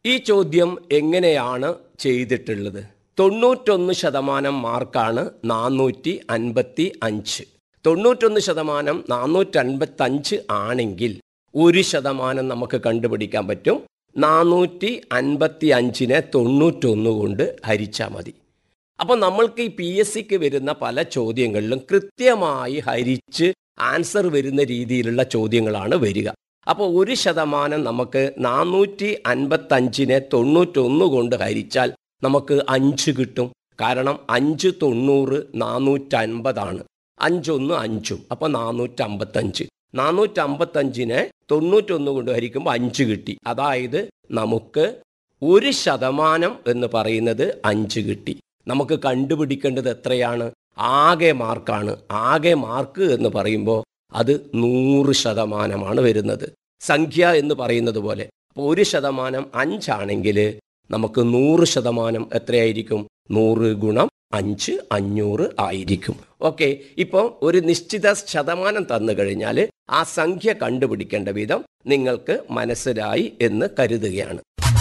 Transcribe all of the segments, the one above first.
ഈ ചോദ്യം എങ്ങനെയാണ് ചെയ്തിട്ടുള്ളത് തൊണ്ണൂറ്റൊന്ന് ശതമാനം മാർക്കാണ് നാനൂറ്റി അൻപത്തി അഞ്ച് തൊണ്ണൂറ്റൊന്ന് ശതമാനം നാനൂറ്റി അൻപത്തി അഞ്ച് ആണെങ്കിൽ ഒരു ശതമാനം നമുക്ക് കണ്ടുപിടിക്കാൻ പറ്റും നാനൂറ്റി അൻപത്തി അഞ്ചിനെ തൊണ്ണൂറ്റൊന്ന് കൊണ്ട് ഹരിച്ചാൽ മതി അപ്പോൾ നമ്മൾക്ക് ഈ പി എസ് സിക്ക് വരുന്ന പല ചോദ്യങ്ങളിലും കൃത്യമായി ഹരിച്ച് ആൻസർ വരുന്ന രീതിയിലുള്ള ചോദ്യങ്ങളാണ് വരിക അപ്പോൾ ഒരു ശതമാനം നമുക്ക് നാനൂറ്റി അൻപത്തഞ്ചിനെ തൊണ്ണൂറ്റൊന്ന് കൊണ്ട് ഹരിച്ചാൽ നമുക്ക് അഞ്ച് കിട്ടും കാരണം അഞ്ച് തൊണ്ണൂറ് നാനൂറ്റൻപതാണ് അഞ്ചൊന്ന് അഞ്ചും അപ്പോൾ നാനൂറ്റമ്പത്തഞ്ച് നാനൂറ്റമ്പത്തഞ്ചിനെ തൊണ്ണൂറ്റൊന്ന് കൊണ്ട് ഹരിക്കുമ്പോൾ അഞ്ച് കിട്ടി അതായത് നമുക്ക് ഒരു ശതമാനം എന്ന് പറയുന്നത് അഞ്ച് കിട്ടി നമുക്ക് കണ്ടുപിടിക്കേണ്ടത് എത്രയാണ് ആകെ മാർക്കാണ് ആകെ മാർക്ക് എന്ന് പറയുമ്പോൾ അത് നൂറ് ശതമാനമാണ് വരുന്നത് സംഖ്യ എന്ന് പറയുന്നത് പോലെ അപ്പോൾ ഒരു ശതമാനം അഞ്ചാണെങ്കിൽ നമുക്ക് നൂറ് ശതമാനം എത്രയായിരിക്കും നൂറ് ഗുണം അഞ്ച് അഞ്ഞൂറ് ആയിരിക്കും ഓക്കെ ഇപ്പോൾ ഒരു നിശ്ചിത ശതമാനം തന്നു കഴിഞ്ഞാൽ ആ സംഖ്യ കണ്ടുപിടിക്കേണ്ട വിധം നിങ്ങൾക്ക് മനസ്സിലായി എന്ന് കരുതുകയാണ്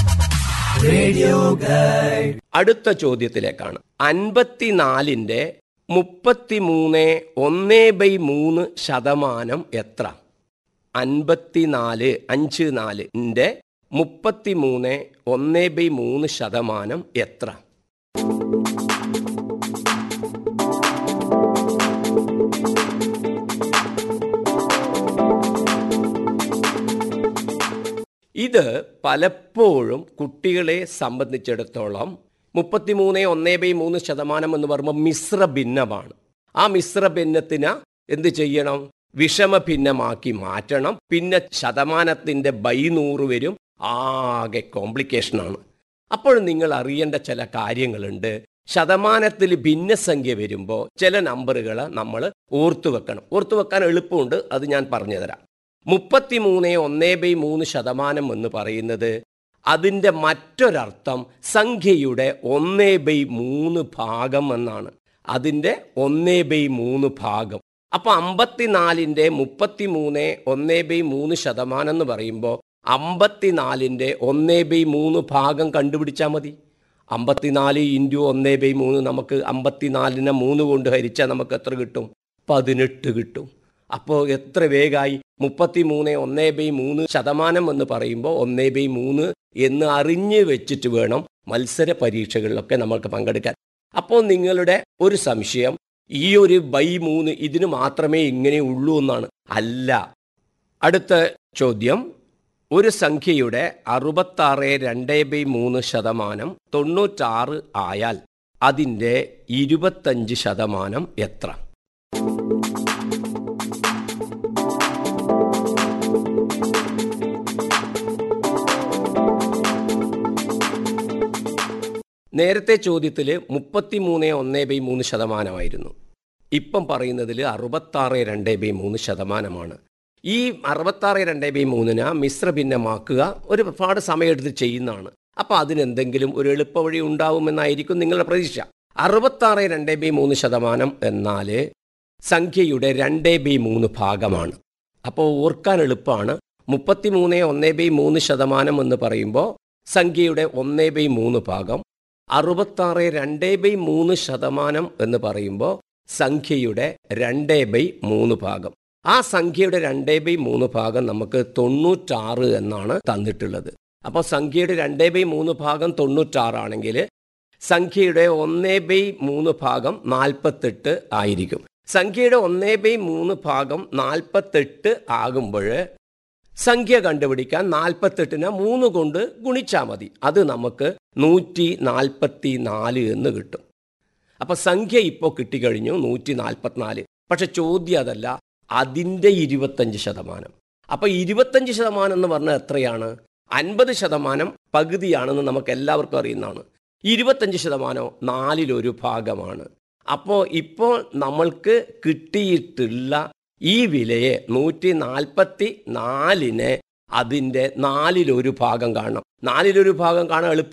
അടുത്ത ചോദ്യത്തിലേക്കാണ് അൻപത്തിനാലിൻ്റെ മുപ്പത്തിമൂന്ന് ഒന്ന് ബൈ മൂന്ന് ശതമാനം എത്ര അൻപത്തിനാല് അഞ്ച് നാലിൻ്റെ മുപ്പത്തിമൂന്ന് ഒന്ന് ബൈ മൂന്ന് ശതമാനം എത്ര ഇത് പലപ്പോഴും കുട്ടികളെ സംബന്ധിച്ചിടത്തോളം മുപ്പത്തിമൂന്ന് ഒന്ന് ബൈ മൂന്ന് ശതമാനം എന്ന് പറയുമ്പോൾ മിശ്ര ഭിന്നമാണ് ആ മിശ്ര ഭിന്നത്തിന് എന്ത് ചെയ്യണം വിഷമ ഭിന്നമാക്കി മാറ്റണം പിന്നെ ശതമാനത്തിൻ്റെ ബൈ നൂറ് വരും ആകെ കോംപ്ലിക്കേഷനാണ് അപ്പോൾ നിങ്ങൾ അറിയേണ്ട ചില കാര്യങ്ങളുണ്ട് ശതമാനത്തിൽ ഭിന്നസംഖ്യ വരുമ്പോൾ ചില നമ്പറുകൾ നമ്മൾ ഓർത്തു വെക്കണം ഓർത്തു വെക്കാൻ എളുപ്പമുണ്ട് അത് ഞാൻ പറഞ്ഞു തരാം മുപ്പത്തിമൂന്ന് ഒന്ന് ബൈ മൂന്ന് ശതമാനം എന്ന് പറയുന്നത് അതിൻ്റെ മറ്റൊരർത്ഥം സംഖ്യയുടെ ഒന്ന് ബൈ മൂന്ന് ഭാഗം എന്നാണ് അതിൻ്റെ ഒന്ന് ബൈ മൂന്ന് ഭാഗം അപ്പോൾ അമ്പത്തിനാലിൻ്റെ മുപ്പത്തിമൂന്ന് ഒന്ന് ബൈ മൂന്ന് ശതമാനം എന്ന് പറയുമ്പോൾ അമ്പത്തിനാലിൻ്റെ ഒന്ന് ബൈ മൂന്ന് ഭാഗം കണ്ടുപിടിച്ചാൽ മതി അമ്പത്തിനാല് ഇൻറ്റു ഒന്ന് ബൈ മൂന്ന് നമുക്ക് അമ്പത്തിനാലിനെ മൂന്ന് കൊണ്ട് ഹരിച്ചാൽ നമുക്ക് എത്ര കിട്ടും പതിനെട്ട് കിട്ടും അപ്പോൾ എത്ര വേഗമായി മുപ്പത്തി മൂന്ന് ഒന്ന് ബൈ മൂന്ന് ശതമാനം എന്ന് പറയുമ്പോൾ ഒന്ന് ബൈ മൂന്ന് എന്ന് അറിഞ്ഞ് വെച്ചിട്ട് വേണം മത്സര പരീക്ഷകളിലൊക്കെ നമുക്ക് പങ്കെടുക്കാൻ അപ്പോൾ നിങ്ങളുടെ ഒരു സംശയം ഈ ഒരു ബൈ മൂന്ന് ഇതിന് മാത്രമേ ഇങ്ങനെ ഉള്ളൂ എന്നാണ് അല്ല അടുത്ത ചോദ്യം ഒരു സംഖ്യയുടെ അറുപത്താറ് രണ്ട് ബൈ മൂന്ന് ശതമാനം തൊണ്ണൂറ്റാറ് ആയാൽ അതിൻ്റെ ഇരുപത്തഞ്ച് ശതമാനം എത്ര നേരത്തെ ചോദ്യത്തിൽ മുപ്പത്തിമൂന്ന് ഒന്ന് ബൈ മൂന്ന് ശതമാനമായിരുന്നു ഇപ്പം പറയുന്നതിൽ അറുപത്താറ് രണ്ട് ബൈ മൂന്ന് ശതമാനമാണ് ഈ അറുപത്താറ് രണ്ട് ബൈ മൂന്നിന് മിശ്ര ഭിന്നമാക്കുക ഒരുപാട് സമയമെടുത്ത് ചെയ്യുന്നതാണ് അപ്പോൾ അതിനെന്തെങ്കിലും ഒരു എളുപ്പവഴി ഉണ്ടാവുമെന്നായിരിക്കും നിങ്ങളുടെ പ്രതീക്ഷ അറുപത്താറ് രണ്ട് ബൈ മൂന്ന് ശതമാനം എന്നാൽ സംഖ്യയുടെ രണ്ട് ബൈ മൂന്ന് ഭാഗമാണ് അപ്പോൾ ഓർക്കാൻ എളുപ്പമാണ് മുപ്പത്തിമൂന്ന് ഒന്ന് ബൈ മൂന്ന് ശതമാനം എന്ന് പറയുമ്പോൾ സംഖ്യയുടെ ഒന്ന് ബൈ മൂന്ന് ഭാഗം അറുപത്താറ് രണ്ട് ബൈ മൂന്ന് ശതമാനം എന്ന് പറയുമ്പോൾ സംഖ്യയുടെ രണ്ട് ബൈ മൂന്ന് ഭാഗം ആ സംഖ്യയുടെ രണ്ട് ബൈ മൂന്ന് ഭാഗം നമുക്ക് തൊണ്ണൂറ്റാറ് എന്നാണ് തന്നിട്ടുള്ളത് അപ്പോൾ സംഖ്യയുടെ രണ്ട് ബൈ മൂന്ന് ഭാഗം തൊണ്ണൂറ്റാറാണെങ്കിൽ സംഖ്യയുടെ ഒന്ന് ബൈ മൂന്ന് ഭാഗം നാൽപ്പത്തെട്ട് ആയിരിക്കും സംഖ്യയുടെ ഒന്ന് ബൈ മൂന്ന് ഭാഗം നാൽപ്പത്തെട്ട് ആകുമ്പോൾ സംഖ്യ കണ്ടുപിടിക്കാൻ നാൽപ്പത്തെട്ടിനെ മൂന്ന് കൊണ്ട് ഗുണിച്ചാൽ മതി അത് നമുക്ക് നൂറ്റി നാൽപ്പത്തി നാല് എന്ന് കിട്ടും അപ്പോൾ സംഖ്യ ഇപ്പോൾ കിട്ടിക്കഴിഞ്ഞു നൂറ്റി നാൽപ്പത്തിനാല് പക്ഷെ ചോദ്യം അതല്ല അതിൻ്റെ ഇരുപത്തഞ്ച് ശതമാനം അപ്പോൾ ഇരുപത്തഞ്ച് ശതമാനം എന്ന് പറഞ്ഞാൽ എത്രയാണ് അൻപത് ശതമാനം പകുതിയാണെന്ന് നമുക്ക് എല്ലാവർക്കും അറിയുന്നതാണ് ഇരുപത്തഞ്ച് ശതമാനം നാലിലൊരു ഭാഗമാണ് അപ്പോൾ ഇപ്പോൾ നമ്മൾക്ക് കിട്ടിയിട്ടുള്ള ഈ വിലയെ നൂറ്റി നാൽപ്പത്തി നാലിനെ അതിൻ്റെ നാലിലൊരു ഭാഗം കാണണം നാലിലൊരു ഭാഗം കാണാൻ എളുപ്പം